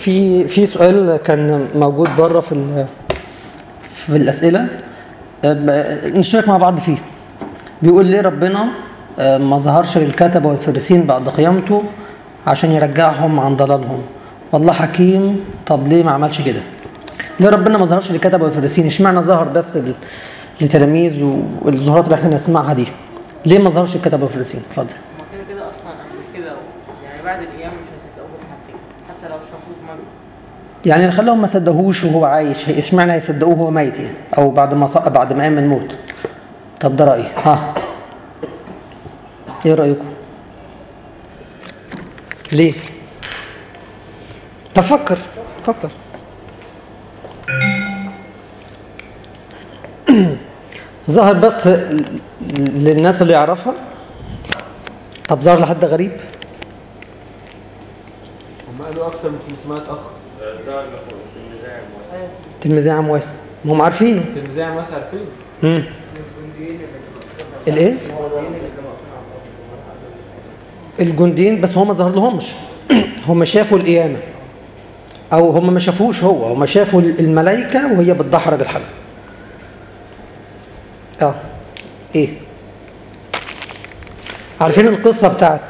في في سؤال كان موجود بره في ال- في الاسئله أه، ب- نشترك مع بعض فيه بيقول ليه ربنا أه، ما ظهرش للكتبه والفريسين بعد قيامته عشان يرجعهم عن ضلالهم والله حكيم طب ليه ما عملش كده ليه ربنا ما ظهرش للكتبه والفريسين اشمعنى ظهر بس ل- لتلاميذ والظهورات اللي احنا نسمعها دي ليه ما ظهرش الكتبه والفريسين اتفضل هما كده كده اصلا قبل كده يعني بعد القيامه مش هتصدقوه بالحاجتين حتى لو شافوه ميت يعني اللي خلاهم ما صدقوهوش وهو عايش هي- اشمعنى هيصدقوه وهو ميت يعني او بعد ما ص- بعد ما قام من الموت طب ده رايي ها ايه رايكم ليه طب فكر فكر ظهر بس ل- للناس اللي يعرفها طب ظهر لحد غريب هم قالوا اكثر من 500 اخ تلميذي عام واسع ما هم عارفينه تلميذي مثلا عارفين مم. الايه الجنديين بس هو ما ظهر لهمش هم شافوا القيامه او هم ما شافوش هو هم شافوا الملائكه وهي بتدحرج الحجر اه ايه عارفين القصه بتاعت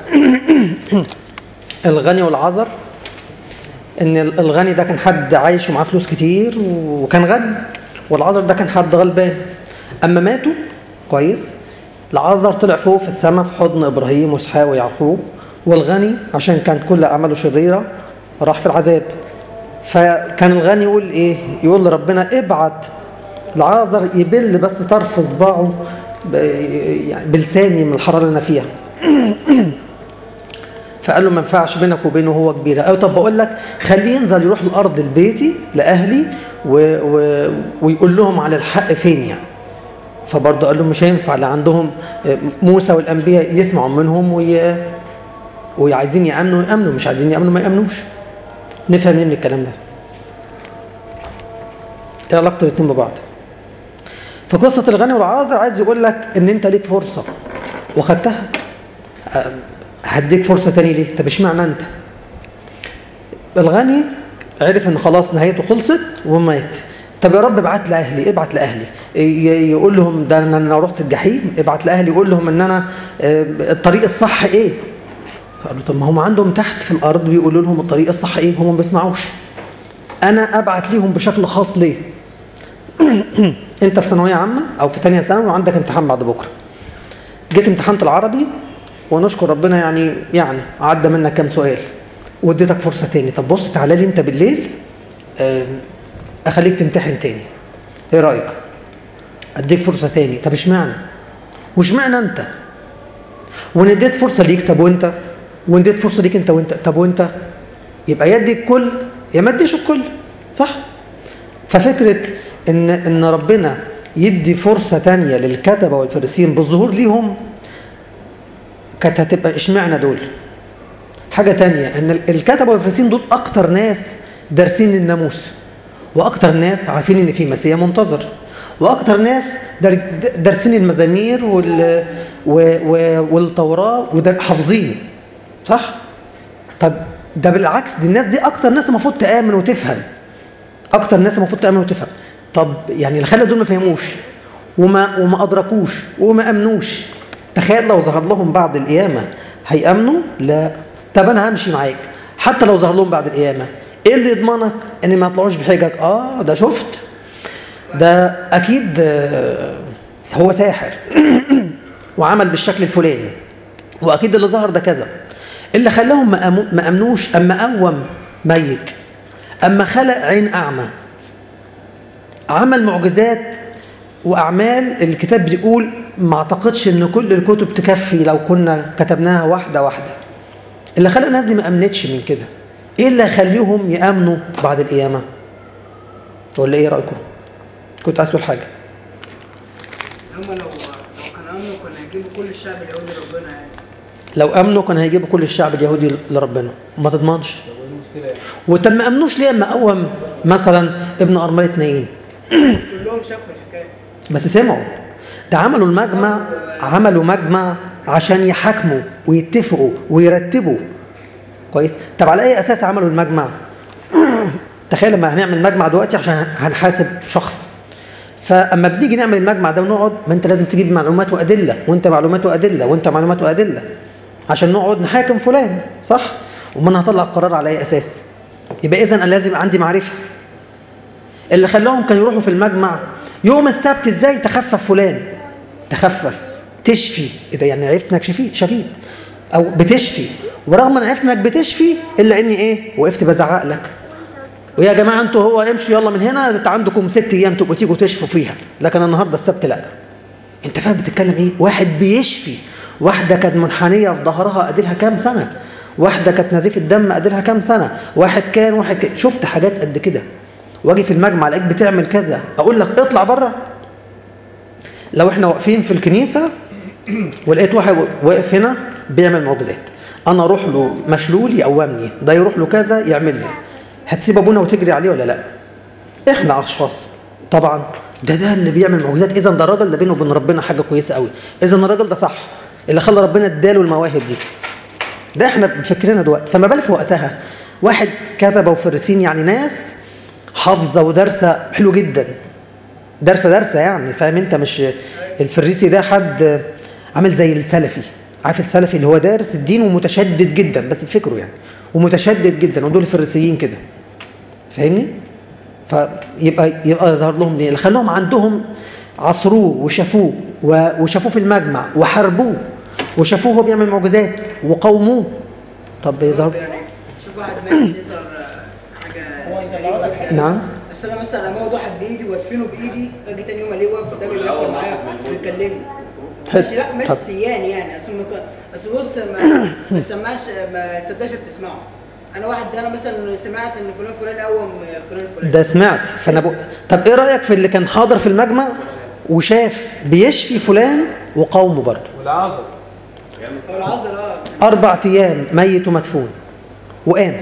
الغني والعذر ان الغني ده كان حد عايش ومعاه فلوس كتير وكان غني والعذر ده كان حد غلبان اما ماتوا كويس العذر طلع فوق في السماء في حضن ابراهيم واسحاق ويعقوب والغني عشان كانت كل اعماله شريره راح في العذاب فكان الغني يقول ايه يقول لربنا ابعت العازر يبل بس طرف صباعه ب- يعني بلساني من الحراره اللي انا فيها فقال له ما ينفعش بينك وبينه هو كبيره او طب بقول لك خليه ينزل يروح الارض لبيتي لاهلي و... و... ويقول لهم على الحق فين يعني فبرضه قال له مش هينفع اللي عندهم موسى والانبياء يسمعوا منهم وي... وعايزين يامنوا يامنوا مش عايزين يامنوا ما يامنوش نفهم منين الكلام ده ايه علاقه الاثنين ببعض في قصه الغني والعازر عايز يقول لك ان انت ليك فرصه وخدتها أه، هديك فرصه تاني ليه طب اشمعنى انت الغني عرف ان خلاص نهايته خلصت ومات طب يا رب ابعت لاهلي ابعت لاهلي ي- يقول لهم ده انا أنا رحت الجحيم ابعت لاهلي يقول لهم ان انا آه، الطريق الصح ايه قالوا طب ما هم عندهم تحت في الارض بيقولوا لهم الطريق الصح ايه هم ما بيسمعوش انا ابعت ليهم بشكل خاص ليه انت في ثانويه عامه او في ثانيه ثانوي وعندك امتحان بعد بكره جيت امتحنت العربي ونشكر ربنا يعني يعني عدى منك كام سؤال واديتك فرصه تاني طب بص تعالى لي انت بالليل آم، اخليك تمتحن تاني ايه رايك اديك فرصه تاني طب اشمعنى واشمعنى انت وان اديت فرصه ليك طب وانت وان اديت فرصه ليك انت وانت طب وانت يبقى يدي الكل يا ما اديش الكل صح ففكره ان ان ربنا يدي فرصه تانية للكتبه والفارسين بالظهور ليهم كانت هتبقى اشمعنى دول حاجه تانية ان الكتبه والفارسين دول اكتر ناس دارسين الناموس واكتر ناس عارفين ان في مسيح منتظر واكتر ناس دار- دارسين المزامير وال و- و- والتوراه وده حافظين صح طب ده بالعكس دي الناس دي اكتر ناس المفروض تامن وتفهم اكتر ناس المفروض تامن وتفهم طب يعني اللي خلى دول ما فهموش وما وما ادركوش وما امنوش تخيل لو ظهر لهم بعد القيامه هيامنوا لا طب انا همشي معاك حتى لو ظهر لهم بعد القيامه ايه اللي يضمنك ان ما يطلعوش بحجج اه ده شفت ده اكيد آه، هو ساحر وعمل بالشكل الفلاني واكيد اللي ظهر ده كذا اللي خلاهم ما أمو- ما امنوش اما قوم ميت اما خلق عين اعمى عمل معجزات واعمال الكتاب بيقول ما اعتقدش ان كل الكتب تكفي لو كنا كتبناها واحده واحده اللي خلق الناس دي ما امنتش من كده ايه اللي هيخليهم يامنوا بعد القيامه ولا ايه رايكم كنت عايز تقول حاجه هم لو لو كانوا امنوا كانوا هيجيبوا كل الشعب اليهودي ربنا يعني لو امنوا كان هيجيبوا كل الشعب اليهودي لربنا ما تضمنش طب وايه المشكله يعني؟ وطب ما امنوش ليه اما قوم مثلا ابن ارمله نايين كلهم شافوا الحكايه بس سمعوا ده عملوا المجمع عملوا مجمع عشان يحاكموا ويتفقوا ويرتبوا كويس طب على اي اساس عملوا المجمع تخيل لما هنعمل مجمع دلوقتي عشان هنحاسب شخص فاما بنيجي نعمل المجمع ده ونقعد ما انت لازم تجيب معلومات وادله وانت معلومات وادله وانت معلومات وادله عشان نقعد نحاكم فلان صح ومن هطلع القرار على اي اساس يبقى اذا انا لازم يبقى عندي معرفه اللي خلاهم كانوا يروحوا في المجمع يوم السبت ازاي تخفف فلان تخفف تشفي اذا يعني عرفت انك شفيت شفيت او بتشفي ورغم ان عرفت انك بتشفي الا اني ايه وقفت بزعق لك ويا جماعه انتوا هو امشوا يلا من هنا انت عندكم ست ايام تبقوا تيجوا تشفوا فيها لكن النهارده السبت لا انت فاهم بتتكلم ايه واحد بيشفي واحده كانت منحنيه في ظهرها اديلها كام سنه واحده كانت نزيف الدم اديلها كام سنه واحد كان واحد كان. شفت حاجات قد كده واجي في المجمع الاقيك بتعمل كذا اقول لك اطلع بره لو احنا واقفين في الكنيسه ولقيت واحد واقف هنا بيعمل معجزات انا اروح له مشلول يقومني ده يروح له كذا يعمل لي هتسيب ابونا وتجري عليه ولا لا احنا اشخاص طبعا ده ده اللي بيعمل معجزات اذا ده الراجل ده بينه وبين ربنا حاجه كويسه قوي اذا الراجل ده صح اللي خلى ربنا اداله المواهب دي ده احنا بفكرنا دلوقتي فما بالك في وقتها واحد كتبه وفرسين يعني ناس حافظه ودارسه حلو جدا دارسه دارسه يعني فاهم انت مش الفريسي ده حد عامل زي السلفي عارف السلفي اللي هو دارس الدين ومتشدد جدا بس بفكره يعني ومتشدد جدا ودول الفريسيين كده فاهمني فيبقى يبقى ظهر لهم ليه اللي خلاهم عندهم عصروه وشافوه و- وشافوه في المجمع وحاربوه وشافوه هو بيعمل معجزات وقوموه طب يظهر يعني شوف واحد ماشي يظهر حاجه هو يطلعوا لك حاجة. نعم بس انا مثلا لما اقعد واحد بايدي وادفنه بايدي اجي تاني يوم الاقيه واقف قدامي بياكل معايا ويكلمني حلو. ماشي لا مش طب. سيان يعني اصل ما كان- بس بص ما ما تسمعش ما تصدقش بتسمعه انا واحد ده انا مثلا سمعت ان فلان فلان قوم فلان فلان ده سمعت فانا بقول طب ايه رايك في اللي كان حاضر في المجمع وشاف بيشفي فلان وقومه برضه والعذر هو العذر اه أربع أيام ميت ومدفون وقام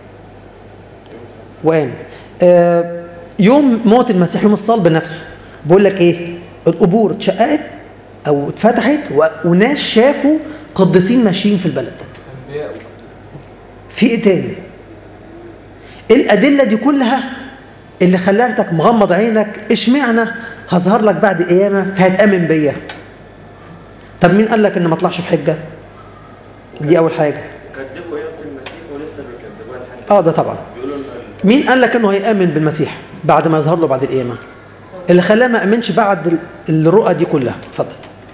وقام آه يوم موت المسيح يوم الصلب نفسه بيقول لك إيه القبور اتشققت أو اتفتحت و- وناس شافوا قديسين ماشيين في البلد انبياء في إيه تاني إيه الأدلة دي كلها اللي خلتك مغمض عينك اشمعنى هظهر لك بعد قيامة فهتأمن بيا طب مين قال لك إن ما اطلعش بحجة دي أول حاجة كذبوا قيامة المسيح ولسه بيكذبوها لحد اه ده طبعا بيقولوا ان مين قال لك انه هيامن بالمسيح بعد ما يظهر له بعد القيامه اللي خلاه ما امنش بعد ال- الرؤى دي كلها اتفضل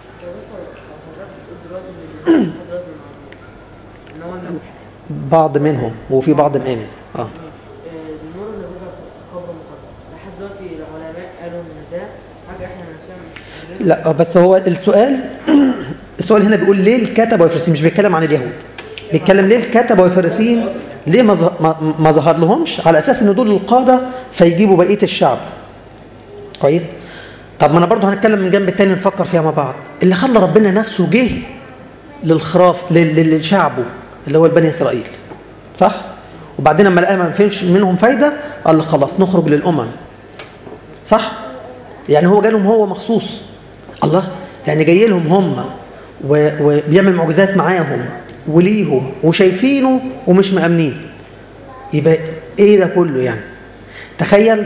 ان هو المسيح بعض منهم وفي بعض مآمن اه آه، النور اللي بيظهر في القبر المقدس لحد دلوقتي العلماء قالوا ان ده حاجه احنا نفسنا مش قادرين لا بس هو السؤال السؤال هنا بيقول ليه الكتبه والفريسيين مش بيتكلم عن اليهود بيتكلم ليه الكتبه والفريسيين ليه ما ظه- ما- ما ظهر لهمش على اساس ان دول القاده فيجيبوا بقيه الشعب كويس طب ما انا برضه هنتكلم من جنب التاني نفكر فيها مع بعض اللي خلى ربنا نفسه جه للخراف لل- لل- لشعبه اللي هو البني اسرائيل صح وبعدين لما لقى ما فيش منهم فايده قال لك خلاص نخرج للامم صح يعني هو جالهم هو مخصوص الله يعني جاي لهم هم و- وبيعمل معجزات معاهم وليهم وشايفينه ومش مأمنين يبقى ايه ده كله يعني تخيل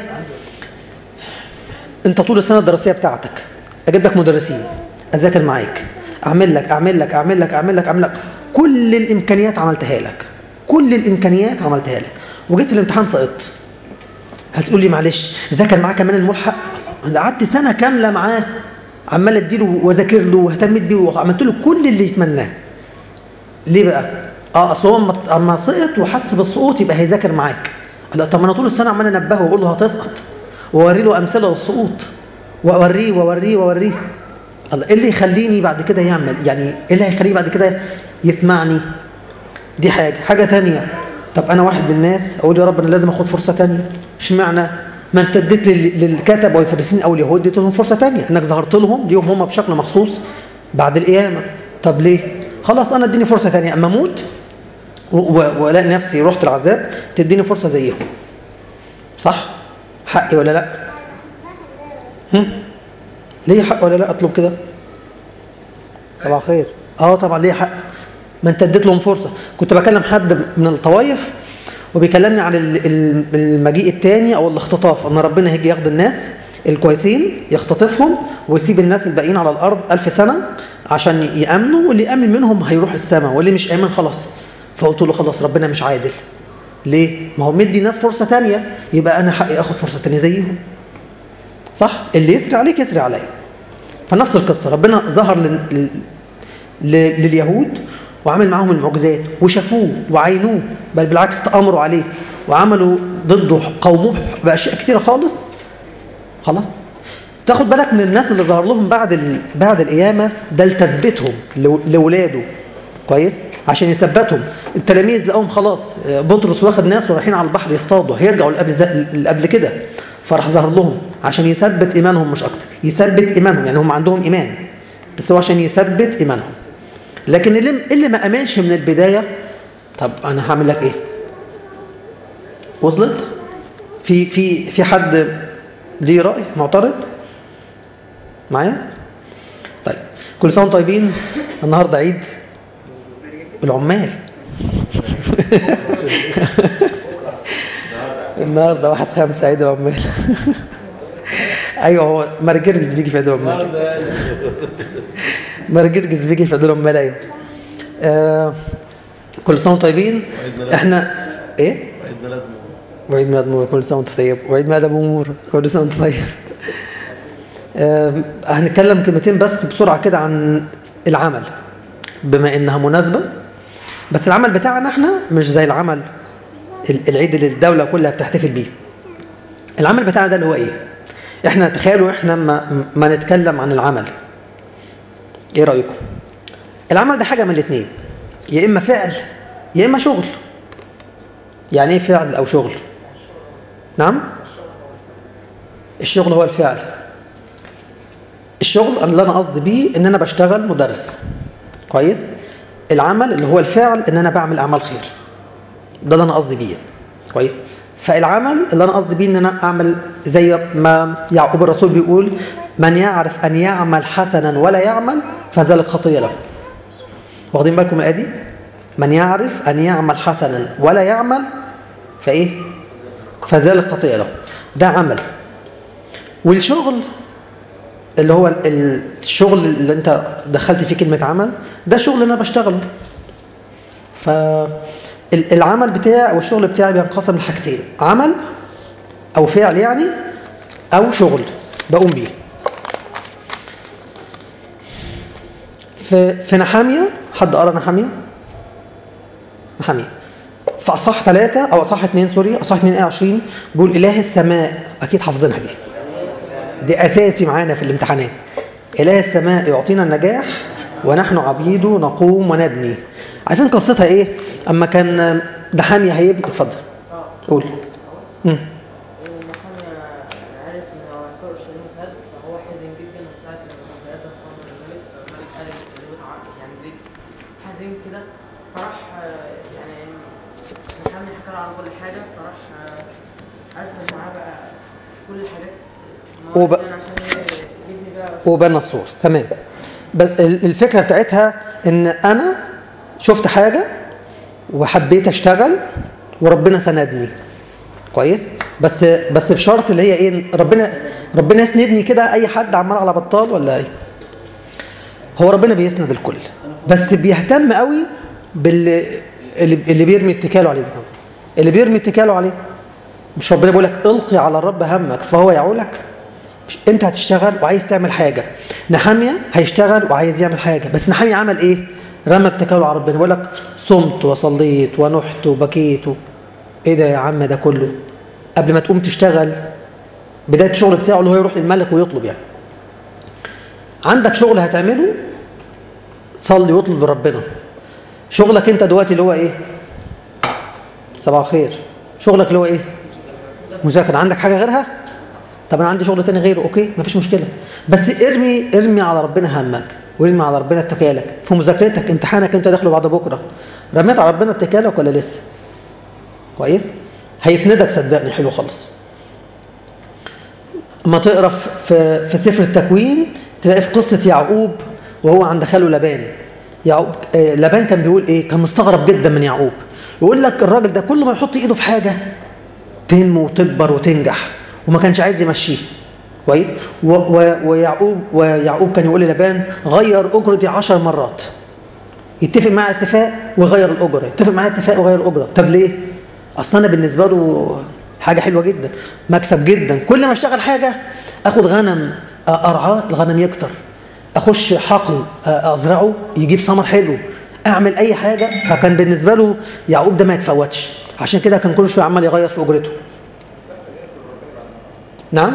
انت طول السنه الدراسيه بتاعتك اجيب لك مدرسين اذاكر معاك اعمل لك اعمل لك اعمل لك اعمل لك اعمل لك كل الامكانيات عملتها لك كل الامكانيات عملتها لك وجيت في الامتحان سقطت هتقول لي معلش ذاكر معاه كمان الملحق انا قعدت سنه كامله معاه عمال اديله واذاكر له واهتميت بيه وعملت له كل اللي يتمناه ليه بقى اه اصل هو اما- اما سقط وحس بالسقوط يبقى هيذاكر معاك لا طب ما انا طول السنه عمال انبهه واقول له هتسقط واوري له امثله للسقوط واوريه واوريه واوريه الله ايه اللي يخليني بعد كده يعمل يعني ايه اللي هيخليه بعد كده يسمعني دي حاجه حاجه تانية طب انا واحد من الناس اقول يا رب انا لازم اخد فرصه تانية اشمعنى ما انت اديت لل- للكتب او الفريسين او اليهود اديت لهم فرصه تانية انك ظهرت لهم ليهم هم بشكل مخصوص بعد القيامه طب ليه خلاص انا اديني فرصه تانية اما اموت و- و- والاقي نفسي رحت العذاب تديني فرصه زيهم صح حقي ولا لا هم؟ ليه حق ولا لا اطلب كده صباح الخير اه طبعا ليه حق ما انت اديت لهم فرصه كنت بكلم حد من الطوائف وبيكلمني عن ال- ال- المجيء الثاني او الاختطاف ان ربنا هيجي ياخد الناس الكويسين يختطفهم ويسيب الناس الباقيين على الارض ألف سنه عشان يامنوا واللي يامن منهم هيروح السماء واللي مش امن خلاص فقلت له خلاص ربنا مش عادل ليه؟ ما هو مدي ناس فرصه تانية يبقى انا حقي اخد فرصه تانية زيهم صح؟ اللي يسري عليك يسري عليا فنفس القصه ربنا ظهر لل... لل- ل- لليهود وعمل معاهم المعجزات وشافوه وعينوه بل بالعكس تأمروا عليه وعملوا ضده قوموه بأشياء كتيرة خالص خلاص تاخد بالك من الناس اللي ظهر لهم بعد ال... بعد القيامة ده لتثبيتهم لو- لولاده كويس عشان يثبتهم التلاميذ لقوهم خلاص آه، بطرس واخد ناس ورايحين على البحر يصطادوا هيرجعوا اللي قبل ز- اللي قبل كده فراح ظهر لهم عشان يثبت ايمانهم مش اكتر يثبت ايمانهم يعني هم عندهم ايمان بس هو عشان يثبت ايمانهم لكن اللي اللي ما امنش من البدايه طب انا هعمل لك ايه وصلت في في في حد ليه راي معترض معايا طيب كل سنه وانتم طيبين النهارده عيد العمال النهارده واحد خمسة عيد العمال ايوه هو مارجرجس بيجي في عيد العمال مارجرجس بيجي في عيد العمال ايوه آه كل سنه وانتم طيبين احنا ايه عيد ميلاد وعيد ميلاد مور كل سنه وانت طيب وعيد ميلاد ابو مور كل سنه وانت طيب آم، هنتكلم كلمتين بس بسرعه كده عن العمل بما انها مناسبه بس العمل بتاعنا احنا مش زي العمل ال- العيد اللي الدوله كلها بتحتفل بيه العمل بتاعنا ده اللي هو ايه احنا تخيلوا احنا ما, ما نتكلم عن العمل ايه رايكم العمل ده حاجه من الاثنين يا اما فعل يا اما شغل يعني ايه فعل او شغل نعم الشغل هو الفعل الشغل اللي انا قصدي بيه ان انا بشتغل مدرس كويس العمل اللي هو الفعل ان انا بعمل اعمال خير ده اللي انا قصدي بيه كويس فالعمل اللي انا قصدي بيه ان انا اعمل زي ما يعقوب الرسول بيقول من يعرف ان يعمل حسنا ولا يعمل فذلك خطيه له واخدين بالكم الآية دي من يعرف أن يعمل حسنا ولا يعمل فإيه فذلك خطيئة له ده عمل والشغل اللي هو ال- الشغل اللي انت دخلت فيه كلمة عمل ده شغل انا بشتغله فالعمل بتاعي او الشغل بتاعي بينقسم لحاجتين عمل او فعل يعني او شغل بقوم بيه في في نحامية حد قرا نحامية؟ نحامية في أصح ثلاثة أو أصح اثنين سوري أصح اثنين آية 20 بيقول إله السماء أكيد حافظينها دي دي أساسي معانا في الامتحانات إله السماء يعطينا النجاح ونحن عبيده نقوم ونبني عارفين قصتها إيه؟ أما كان نحامية هيبني اتفضل قول مم. محمد عارف ان هو سوق الشريم اتهد فهو حزن جدا وساعة لما بيقدم خمر الملك الملك قال يسلمه عقل يعني دي حزين كده فراح آه، يعني محمد حكى له عن كل حاجة فراح آه، أرسل معاه بقى كل الحاجات وب- مواد يعني عشان يبني بقى وبنى السور تمام بس ال- الفكره بتاعتها ان انا شفت حاجه وحبيت اشتغل وربنا سندني كويس بس بس بشرط اللي هي ايه ربنا ربنا يسندني كده اي حد عمال على بطال ولا ايه هو ربنا بيسند الكل بس بيهتم قوي باللي اللي اللي بيرمي اتكاله عليه زي ما قلت. اللي بيرمي اتكاله عليه مش ربنا بيقول لك القي على الرب همك فهو يعولك مش انت هتشتغل وعايز تعمل حاجه نحاميه هيشتغل وعايز يعمل حاجه بس نحاميه عمل ايه رمى اتكاله على ربنا بيقول لك صمت وصليت ونحت وبكيت و- ايه ده يا عم ده كله قبل ما تقوم تشتغل بدايه الشغل بتاعه اللي هو يروح للملك ويطلب يعني عندك شغل هتعمله صلي واطلب لربنا شغلك انت دلوقتي اللي هو ايه صباح الخير شغلك اللي هو ايه مذاكره عندك حاجه غيرها طب انا عندي شغل تاني غيره اوكي مفيش مشكله بس ارمي ارمي على ربنا همك وارمي على ربنا اتكالك في مذاكرتك امتحانك انت داخله بعد بكره رميت على ربنا اتكالك ولا لسه كويس هيسندك صدقني حلو خالص اما تقرا في- في في سفر التكوين تلاقي في قصه يعقوب وهو عند خاله لبان يعقوب آه، لبان كان بيقول ايه كان مستغرب جدا من يعقوب يقول لك الراجل ده كل ما يحط ايده في حاجه تنمو وتكبر وتنجح وما كانش عايز يمشيه كويس و و ويعقوب ويعقوب كان يقول للابان غير اجرتي عشر مرات يتفق معاه اتفاق ويغير الاجره يتفق معاه اتفاق ويغير الاجره طب ليه اصل انا بالنسبه له حاجه حلوه جدا مكسب جدا كل ما اشتغل حاجه اخد غنم ارعاه الغنم يكتر اخش حقل ازرعه يجيب ثمر حلو اعمل اي حاجه فكان بالنسبه له يعقوب ده ما يتفوتش عشان كده كان كل شويه عمال يغير في اجرته نعم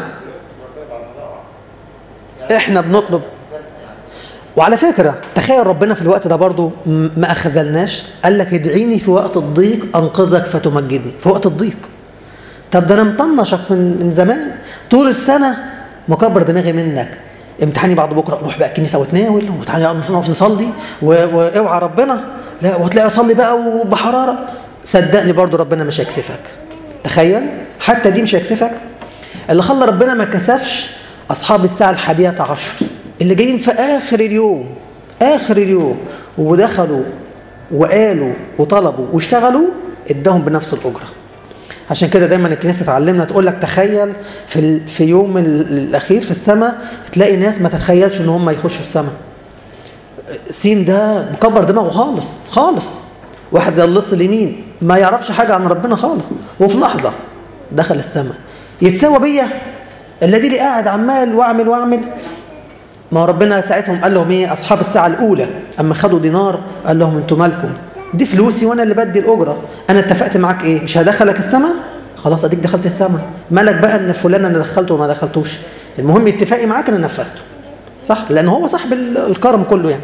احنا بنطلب وعلى فكرة تخيل ربنا في الوقت ده برضو م- ما أخذلناش قال لك ادعيني في وقت الضيق أنقذك فتمجدني في وقت الضيق طب ده أنا مطنشك من, من زمان طول السنة مكبر دماغي منك امتحاني بعد بكرة روح بقى الكنيسة وتناول وتعالى نقف نصلي و- واوعى ربنا لا وتلاقي أصلي بقى وبحرارة صدقني برضو ربنا مش هيكسفك تخيل حتى دي مش هيكسفك اللي خلى ربنا ما كسفش أصحاب الساعة الحادية عشر اللي جايين في آخر اليوم آخر اليوم ودخلوا وقالوا وطلبوا واشتغلوا اداهم بنفس الأجرة عشان كده دايما الكنيسة تعلمنا تقول لك تخيل في ال- في يوم ال- الأخير في السماء تلاقي ناس ما تتخيلش إن هم يخشوا السماء سين ده مكبر دماغه خالص خالص واحد زي اللص اليمين ما يعرفش حاجة عن ربنا خالص وفي لحظة دخل السماء يتساوى بيا الذي اللي قاعد عمال واعمل واعمل ما هو ربنا ساعتهم قال لهم ايه اصحاب الساعه الاولى اما خدوا دينار قال لهم انتوا مالكم دي فلوسي وانا اللي بدي الاجره انا اتفقت معاك ايه مش هدخلك السماء خلاص اديك دخلت السماء مالك بقى ان فلان انا دخلته وما دخلتوش المهم اتفاقي معاك انا نفذته صح لان هو صاحب ال- الكرم كله يعني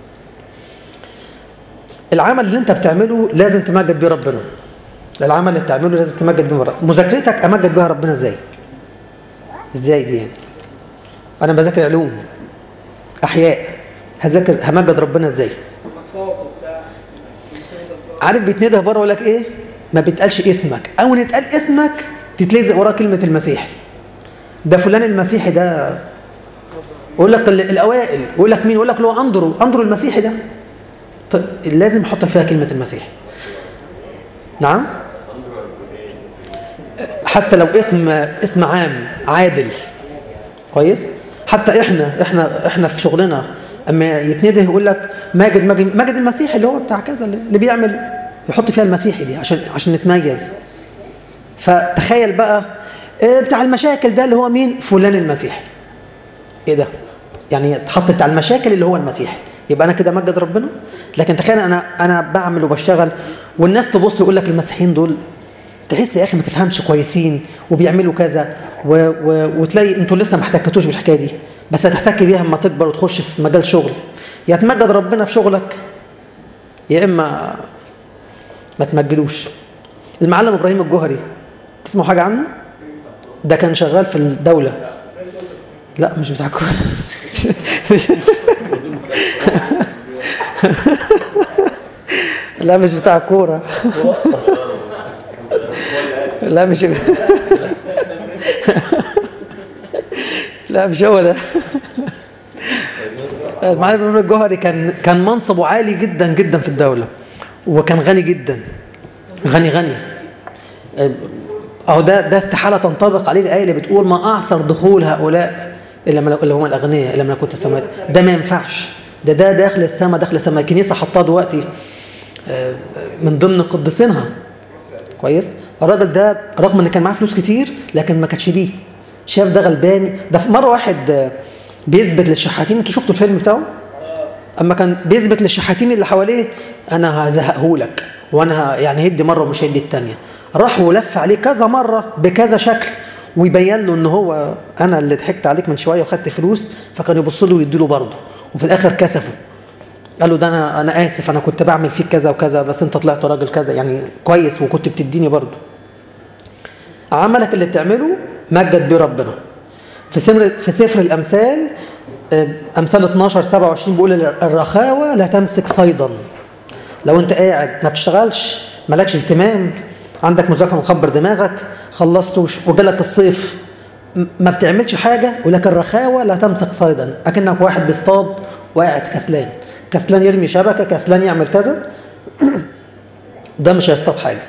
العمل اللي انت بتعمله لازم تمجد بيه ربنا العمل اللي بتعمله لازم تمجد بيه ربنا مذاكرتك امجد بيها ربنا ازاي ازاي دي يعني انا بذاكر علوم احياء هذاكر همجد ربنا ازاي مفاوق وبتاع عارف بيتنده بره يقول لك ايه ما بيتقالش اسمك او نتقال اسمك تتلزق وراه كلمه المسيحي ده فلان المسيحي ده يقول لك ال- الاوائل يقول لك مين يقول لك اللي هو اندرو اندرو المسيحي ده طيب لازم يحط فيها كلمه المسيحي نعم حتى لو اسم اسم عام عادل كويس حتى احنا احنا احنا في شغلنا اما يتنده يقول لك ماجد ماجد ماجد المسيحي اللي هو بتاع كذا اللي اللي بيعمل يحط فيها المسيحي دي عشان عشان نتميز فتخيل بقى إيه بتاع المشاكل ده اللي هو مين فلان المسيحي ايه ده يعني اتحط بتاع المشاكل اللي هو المسيحي يبقى انا كده مجد ربنا لكن تخيل انا انا بعمل وبشتغل والناس تبص يقول لك المسيحيين دول تحس يا اخي ما تفهمش كويسين وبيعملوا كذا و... و... وتلاقي انتوا لسه ما احتكتوش بالحكايه دي بس هتحتك بيها اما تكبر وتخش في مجال شغل يا تمجد ربنا في شغلك يا اما ما تمجدوش المعلم ابراهيم الجوهري تسمعوا حاجه عنه ده كان شغال في الدوله لا مش بتاع كوره مش, مش لا مش بتاع كوره لا مش لا مش هو ده المعلم ابراهيم الجوهري كان كان منصبه عالي جدا جدا في الدوله وكان غني جدا غني غني اهو ده ده استحاله تنطبق عليه الايه اللي بتقول ما اعصر دخول هؤلاء الا من اللي هم الاغنياء الا ملكوت السماوات ده ما ينفعش ده ده داخل السماء داخل السماء الكنيسه حطاه دلوقتي آه، من ضمن قدسينها كويس الراجل ده رغم ان كان معاه فلوس كتير لكن ما كانتش ليه شاف ده غلبان ده في مره واحد آه، بيثبت للشحاتين انتوا شفتوا الفيلم بتاعه اما كان بيثبت للشحاتين اللي حواليه انا هزهقهولك وانا ه- يعني هدي مره ومش هدي التانيه راح ولف عليه كذا مره بكذا شكل ويبين له ان هو انا اللي ضحكت عليك من شويه وخدت فلوس فكان يبص له ويدي له برضه وفي الاخر كسفه قال له ده انا انا اسف انا كنت بعمل فيك كذا وكذا بس انت طلعت راجل كذا يعني كويس وكنت بتديني برضه عملك اللي بتعمله مجد بيه ربنا في سفر في سفر الامثال آه، امثال 12 27 بيقول الرخاوه لا تمسك صيدا لو انت قاعد ما بتشتغلش مالكش اهتمام عندك مذاكره مخبر دماغك خلصت وش- وجالك الصيف م- ما بتعملش حاجه ولكن الرخاوه لا تمسك صيدا اكنك واحد بيصطاد وقاعد كسلان كسلان يرمي شبكه كسلان يعمل كذا ده مش هيصطاد حاجه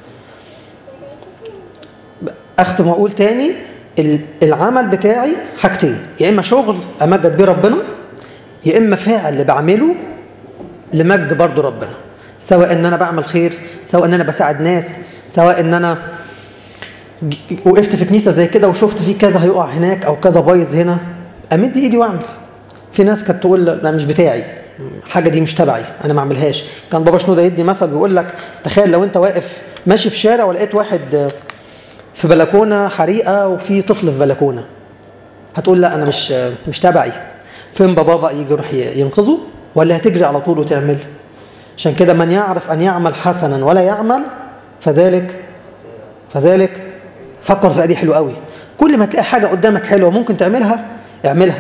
اختم واقول تاني ال- العمل بتاعي حاجتين يا اما شغل امجد بيه ربنا يا اما فاعل اللي بعمله لمجد برضو ربنا سواء ان انا بعمل خير سواء ان انا بساعد ناس سواء ان انا ج- وقفت في كنيسه زي كده وشفت في كذا هيقع هناك او كذا بايظ هنا امد ايدي واعمل في ناس كانت تقول لا ده مش بتاعي حاجه دي مش تبعي انا ما اعملهاش كان بابا شنوده يدي مثل بيقول لك تخيل لو انت واقف ماشي في شارع ولقيت واحد في بلكونه حريقه وفي طفل في بلكونه هتقول لا انا مش مش تبعي فين بابا بقى يجي يروح ينقذه ولا هتجري على طول وتعمل عشان كده من يعرف ان يعمل حسنا ولا يعمل فذلك فذلك فكر في دي حلو قوي كل ما تلاقي حاجه قدامك حلوه ممكن تعملها اعملها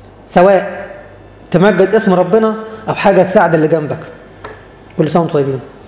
سواء تمجد اسم ربنا او حاجه تساعد اللي جنبك كل سنه وانتم طيبين